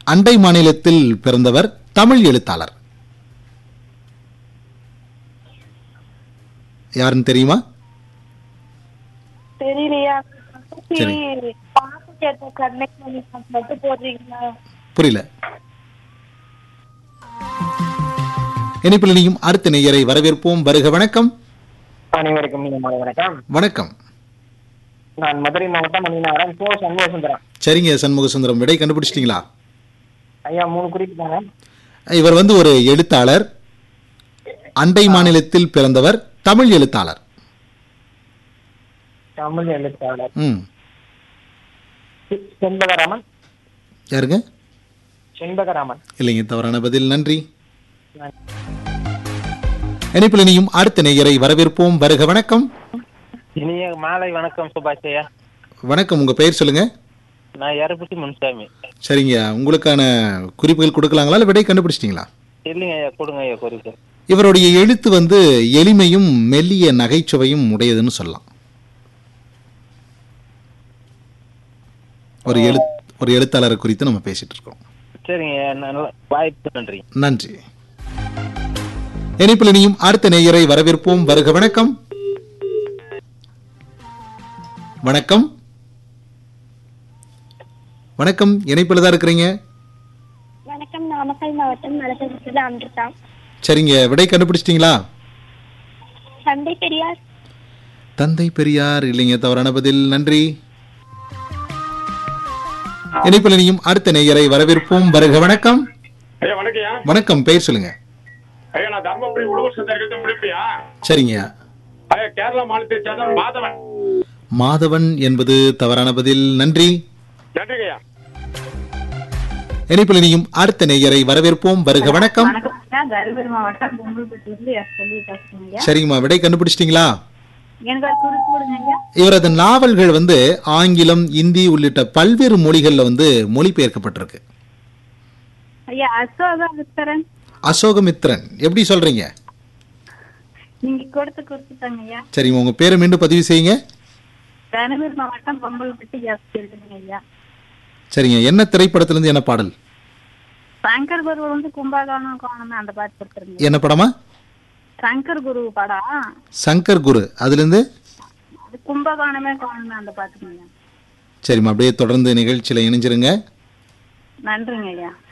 அண்டை மாநிலத்தில் பிறந்தவர் தமிழ் எழுத்தாளர் யாருன்னு தெரியுமா தெரியலையா சரி. பாட்டு கேட்ட கனெக்ட் பண்ணி மட்டும் போடுறீங்களா புரியல இனிப்பில் நீயும் அடுத்த நேயரை வரவேற்போம் வருக வணக்கம் அனைவருக்கும் நீங்க மாலை வணக்கம் வணக்கம் நான் மதுரை மாவட்டம் மணிநகரம் போ சண்முக சுந்தரம் சரிங்க சண்முக சுந்தரம் விடை கண்டுபிடிச்சிட்டீங்களா ஐயா மூணு குறிப்பு தாங்க இவர் வந்து ஒரு எழுத்தாளர் அண்டை மாநிலத்தில் பிறந்தவர் தமிழ் எழுத்தாளர் தமிழ் எழுத்தாளர் ம் செ- செண்பகராமன் யாருங்க செண்பகராமன் இல்லைங்க தவறான பதில் நன்றி இனிப்பில் இனியும் அடுத்த நேயரை வரவேற்போம் வருக வணக்கம் இனிய மாலை வணக்கம் சுபாஷ் ஐயா வணக்கம் உங்க பெயர் சொல்லுங்க நான் எரப்புட்டி முன்சாமி சரிங்க உங்களுக்கான குறிப்புகள் கொடுக்கலாங்களா இல்லை விடை கண்டுபிடிச்சிட்டீங்களா இல்லைங்க ஐயா கொடுங்க ஐயா குறிப்பு இவருடைய எழுத்து வந்து எளிமையும் மெல்லிய நகைச்சுவையும் உடையதுன்னு சொல்லலாம் ஒரு எழு ஒரு எழுத்தாளரை குறித்து நம்ம பேசிட்டு இருக்கோம் சரிங்க ஐயா நல்ல வாய்ப்பு நன்றி நன்றி இனிப்பில் இனியும் அடுத்த நேயரை வரவேற்போம் வருக வணக்கம் வணக்கம் வணக்கம் இணைப்பில் தான் இருக்கிறீங்க வணக்கம் நாமக்கல் மாவட்டம் மலசரத்துல அமிர்தா சரிங்க விடை கண்டுபிடிச்சிட்டீங்களா சந்தை பெரியார் தந்தை பெரியார் இல்லைங்க தவறான பதில் நன்றி இணைப்பில் இனியும் அடுத்த நேயரை வரவேற்போம் வருக வணக்கம் ஐயா வணக்கம்யா வணக்கம் பெயர் சொல்லுங்க ஐயா நான் தர்மபுரி உழவர் சந்தை முடிப்பையா சரிங்க ஐயா கேரளா மாநிலத்தை சேர்ந்த மாதவன் மாதவன் என்பது தவறான பதில் நன்றி நன்றிங்கய்யா இணைப்பில் இனியும் அடுத்த நேயரை வரவேற்போம் வருக வணக்கம் வணக்கம் தருமபுரி மாவட்டம் பொங்கல்பட்டியிலிருந்து எஸ் சொல்லி பேசுறேங்க சரிங்கம்மா விடை கண்டுபிடிச்சிட்டீங்களா எனக்கு ஒரு குறிப்பு கொடுங்க ஐயா இவரது நாவல்கள் வந்து ஆங்கிலம் இந்தி உள்ளிட்ட பல்வேறு மொழிகள்ல வந்து மொழிபெயர்க்கப்பட்டிருக்கு ஐயா அசோகா வித்தரன் அசோகமித்ரன் எப்படி சொல்றீங்க நீங்க கொடுத்து கொடுத்துட்டாங்க ஐயா சரிங்க உங்க பேரை மீண்டும் பதிவு செய்யுங்க தருமபுரி மாவட்டம் பொங்கல்பட்டி எஸ் சொல்லுங்க ஐயா சரிங்க என்ன திரைப்படத்திலிருந்து என்ன பாடல் சங்கர் குரு வந்து கும்பாகானம் கோணம் அந்த பாட்டு கொடுத்துருங்க என்ன படமா சங்கர் குரு படம் சங்கர் குரு அதுலேருந்து அது கும்பகோணமே கோணம் அந்த பாட்டுங்க ஐயா சரிம்மா அப்படியே தொடர்ந்து நிகழ்ச்சியில் இணைஞ்சிருங்க நன்றிங்க ஐயா